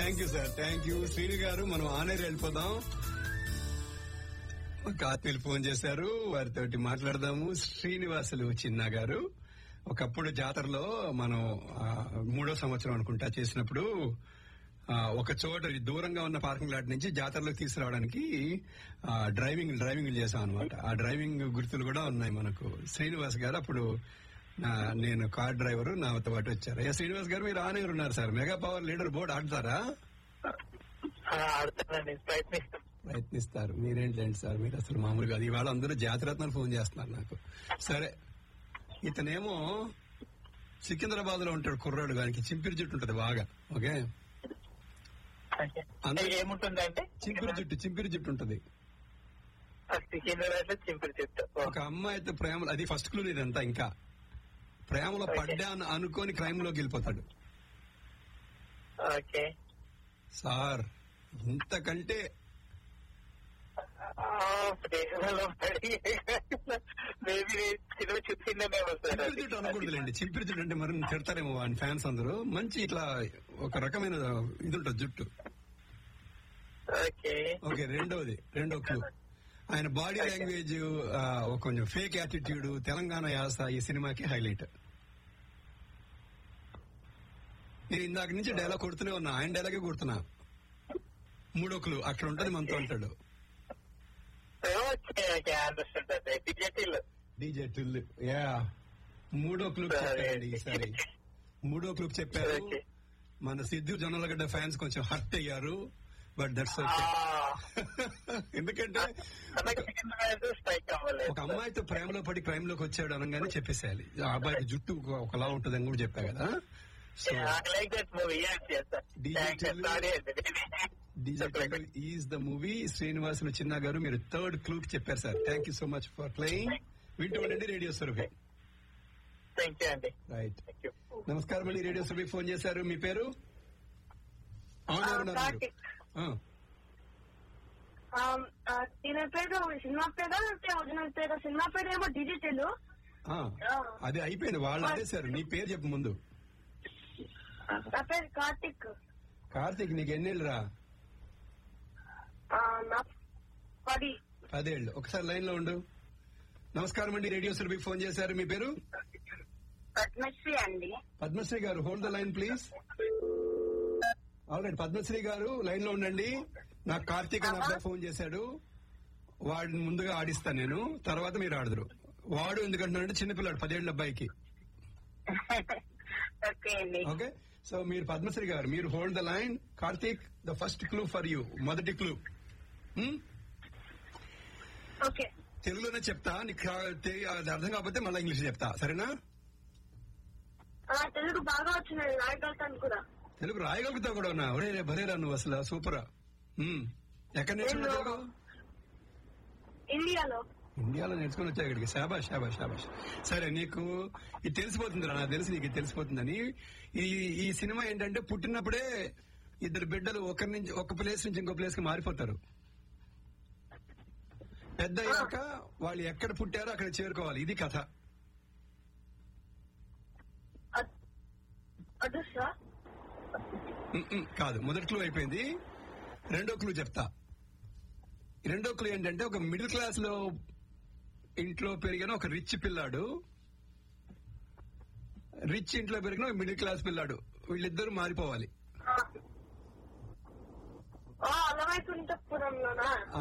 Thank you sir thank you Srini garu మనం ఆనేరు వెళ్ళిపోదాం ఆత్మీయులు ఫోన్ చేశారు వారితోటి మాట్లాడదాము శ్రీనివాసులు చిన్న గారు ఒకప్పుడు జాతరలో మనం ఆ, మూడో సంవత్సరం అనుకుంటా చేసినప్పుడు ఆ, ఒక చోట దూరంగా ఉన్న పార్కింగ్ లాట్ నుంచి జాతరలోకి తీసుకురావడానికి ఆ, డ్రైవింగ్ డ్రైవింగ్ చేశాం అనమాట ఆ డ్రైవింగ్ గుర్తులు కూడా ఉన్నాయి మనకు శ్రీనివాస్ గారు అప్పుడు నా- నేను కార్ డ్రైవర్ నాతో పాటు వచ్చారు అయ్యా శ్రీనివాస్ గారు మీరు ఆనే ఉన్నారు sir mega power leader board ఆడతారా ఆ, ఆడుతానండి ప్రయత్నిస్తాం ప్రయత్నిస్తారు మీరేంటండి సార్ మీరు అసలు మామూలు కాదు ఇవాళ అందరూ జాతిరత్నాలు ఫోన్ చేస్తున్నారు నాకు సరే ఇతనేమో సికింద్రాబాద్ లో ఉంటాడు కుర్రాడు దానికి చింపిరి జుట్టు ఉంటది బాగా ఓకే అంటే అందరూ- ఏముంటుందంటే చింపిరి జుట్టు చింపిరి జుట్టు ఉంటది సికింద్రాబాద్ చింపిరి చెట్టు ఒక అమ్మాయితో ప్రేమ అది ఫస్ట్ క్లూ ఇదంతా ఇంకా ప్రేమలో పడ్డా అని అనుకొని క్రైమ్ లోకి వెళ్ళిపోతాడు ఓకే సార్ ఇంతకంటే ఆ, ప్రేమలో పడి మేబీ సినిమా చూసిందనేమో సార్ చింపిరి జుట్టు అనకూడదులేండి చింపిరి జుట్టు అంటే మరి తిడతారేమో ఆయన ఫ్యాన్స్ అందరూ మంచి ఇట్లా ఒక రకమైన ఇది ఉంటుంది జుట్టు ఓకే ఓకే రెండోది రెండో క్లూ ఆయన బాడీ లాంగ్వేజ్ ఆ, ఒక కొంచెం ఫేక్ యాటిట్యూడ్ తెలంగాణ యాస ఈ సినిమాకి హైలైట్ నేను ఇందాక నుంచి డైలాగ్ కొడుతూనే ఉన్నా ఆయన డైలాగే కొడుతున్నా మూడో క్లూ అక్కడ ఉంటది మనతో అంటాడు okay okay understand DJ Tillu DJ till yeah మూడో క్లూ సరే. చెప్పారండి ఈసారి మూడో క్లూ చెప్పారు ఓకే. మన సిద్ధు జొన్నలగడ్డ ఫ్యాన్స్ కొంచెం హర్ట్ అయ్యారు బట్ దట్స్ ఓకే ఎందుకంటే మనకి సికింద్రాబాద్ స్ట్రైక్ అవ్వలేదు ఒక అమ్మాయితో ప్రేమలో పడి క్రైమ్ లోకి వచ్చాడు అనగానే చెప్పేసేయాలి ఆ అబ్బాయికి జుట్టు ఒక- ఒకలా ఉంటుంది అని కూడా చెప్పా కదా so like that movie Digital- sorry అండి digital is the movie Srinivasulu చిన్న గారు మీరు థర్డ్ క్లూ చెప్పారు sir thank you so much for playing వింటూ ఉండండి రేడియో సురభి థ్యాంక్ యూ అండి రైట్ థ్యాంక్ యూ నమస్కారం అండి రేడియో సురభి ఫోన్ చేశారు మీ పేరు అవును, ఎవరున్నారు మీరు? కార్తిక్. ఆ, దీని పేరు సినిమా పేరు లేకపోతే ఒరిజినల్ పేరు సినిమా పేరు ఏమో డిజిటల్ ఆ, అది అయిపోయింది వాళ్ళు అదేశారు నీ పేరు చెప్పు ముందు నా పేరు కార్తిక్ కార్తీక్ నీకు ఎన్నేళ్ళు రా ఆ, నా పది పదేళ్ళు ఒకసారి లైన్ లో ఉండు నమస్కారం అండి రేడియో సురభి ఫోన్ చేశారు మీ పేరు పద్మశ్రీ అండి Padmasri garu hold the line please already Padmasri garu line లో ఉండండి నాకు కార్తీక్ అని అబ్బాయి ఫోన్ చేశాడు వాడిని ముందుగా ఆడిస్తాను నేను తర్వాత మీరు ఆడదురు వాడు ఎందుకంటున్నాడంటే చిన్నపిల్లాడు పదేళ్ళ అబ్బాయికి ఓకే అండి ఓకే సో మీరు పద్మశ్రీ గారు మీరు hold the line Karthik the first clue for you మొదటి క్లూ ఓకే తెలుగులోనే చెప్తా నీకు కా- తె- అది అర్థం కాకపోతే మళ్ళీ ఇంగ్లీష్ చెప్తా సరేనా ఆ, తెలుగు బాగా వచ్చినది రాయగలుగుతాను కూడా తెలుగు రాయగలుగుతావు కూడా ఉన్నా ఒరే రే భరేరా నువ్వు అసలు సూపరా హ్మ్. ఎక్కడ నేర్చుకున్నావు తెలుగు ఇండియాలో ఇండియాలో నేర్చుకుని వచ్చా ఇక్కడికి శాబాష్ శాబాష్ శాబాష్ సరే నీకు ఇది తెలిసిపోతుంది నాకు తెలిసి నీకు ఇది తెలిసిపోతుందని ఈ ఈ సినిమా ఏంటంటే పుట్టినప్పుడే ఇద్దరు బిడ్డలు ఒకరి నుంచి ఒక ప్లేస్ నుంచి ఇంకో ప్లేస్ కి మారిపోతారు పెద్ద అయ్యాక వాళ్ళు ఎక్కడ పుట్టారో అక్కడ చేరుకోవాలి ఇది కథ అద్- అదృష్టా ఉమ్, ఉమ్, కాదు మొదటి క్లూ అయిపోయింది రెండో క్లూ చెప్తా రెండో క్లూ ఏంటంటే ఒక మిడిల్ క్లాస్ లో ఇంట్లో పెరిగిన ఒక రిచ్ పిల్లాడు రిచ్ ఇంట్లో పెరిగిన ఒక మిడిల్ క్లాస్ పిల్లాడు వీళ్ళిద్దరూ మారిపోవాలి అలవైకుంఠపురంలోనా